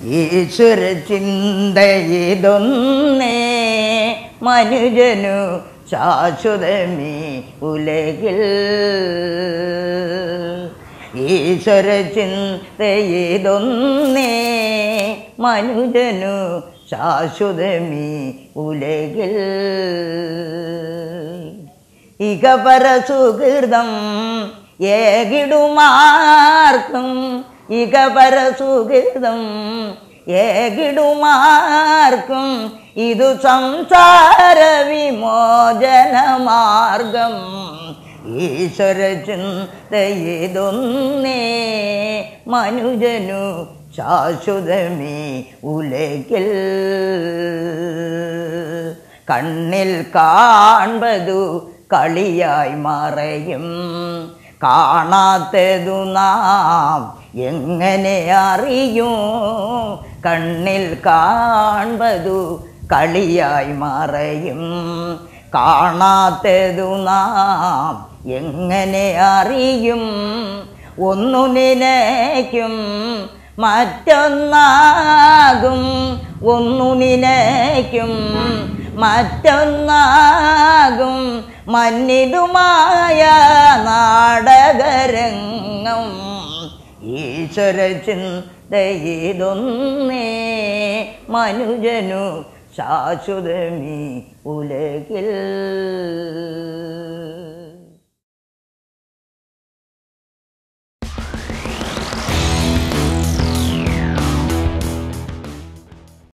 ഈശ്വര ചിന്തയിതൊന്നേ മനുജനു ശാശ്വതമീ ഉലകിൽ ഈശ്വര ചിന്തയിതൊന്നേ മനുജനു ശാശ്വതമീ ഉലകിൽ ഇകപര സുഹൃതം ഏകിടുമാർക്കും ഇകപര സുഹൃതം ഏകിടുമാർക്കും ഇതു സംസാര വിമോചന മാർഗം ഈശ്വര ചിന്തയിതൊന്നേ മനുജനു ശാശ്വതമേ ഉലകിൽ കണ്ണിൽ കാൺപതു കളിയായി മറയും കാണാത്തതു നാം എങ്ങനെ അറിയും കണ്ണിൽ കാൺപതു കളിയായി മറയും കാണാത്തതു നാം എങ്ങനെ അറിയും ഒന്നു നിനയ്ക്കും മറ്റൊന്നാകും ഒന്നു നിനയ്ക്കും മറ്റൊന്നാകും മന്നിതുമായ നാടകരംഗം ഈശ്വര ചിന്തയിതൊന്നേ മനുജനു ശാശ്വതമീ ഉലകിൽ